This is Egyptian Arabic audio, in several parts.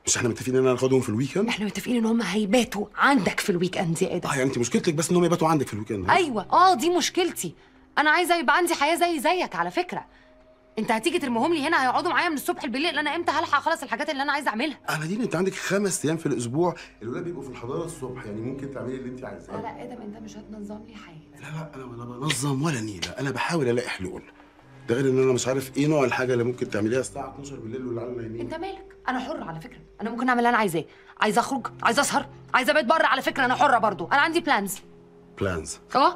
مش احنا متفقين ان انا اخدهم في الويكند احنا متفقين ان هم هيباتوا عندك في الويك اند يا ادم اه يعني انت مشكلتك بس ان هم يباتوا عندك في الويكند ها؟ ايوه اه دي مشكلتي انا عايزه يبقى عندي حياه زي زيك على فكره انت هتيجي ترميهم لي هنا هيقعدوا معايا من الصبح بالليل انا امتى هلحق اخلص الحاجات اللي انا عايزه اعملها انا دي انت عندك خمس ايام في الاسبوع الولاد بيبقوا في الحضانه الصبح يعني ممكن تعملي اللي انت لا عايزاه لا ادم انت مش هتنظم لي حاجه لا لا انا ولا بنظم ولا نيله انا بحاول الاقي حلول ده غير ان انا مش عارف ايه نوع الحاجه اللي ممكن تعمليها الساعه 12 بالليل والعيال نايمين انت مالك انا حره على فكره انا ممكن اعمل اللي انا عايزاه عايزه اخرج عايزه اسهر عايزه ابات بره على فكره انا حره برضو انا عندي بلانز بلانز اه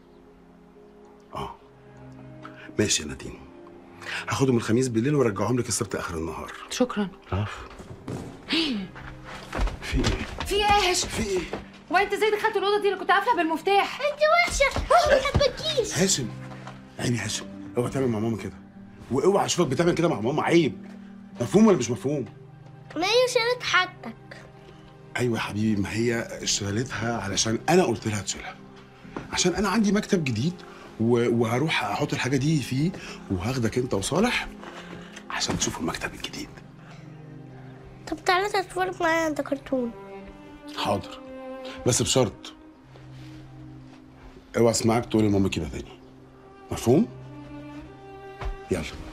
اه ماشي يا نادين هاخدهم الخميس بالليل وارجعهم لك السبت اخر النهار شكرا عفو في ايه في ايه يا هاشم في ايه هو انت ازاي دخلت الاوضه دي انا كنت قافله بالمفتاح انت وحشه ما بحبكيش هاشم عيني هاشم اوعى تعمل مع ماما كده واوعى اشوفك بتعمل كده مع ماما عيب مفهوم ولا مش مفهوم ما هي شالت حاجتك ايوه يا حبيبي ما هي شالتها علشان انا قلت لها تشيلها عشان انا عندي مكتب جديد و... وهروح احط الحاجه دي فيه وهاخدك انت وصالح عشان تشوفوا المكتب الجديد طب تعالى تتفرج معايا عند كرتون حاضر بس بشرط اوعى اسمعك تقول لماما كده تاني مفهوم يلا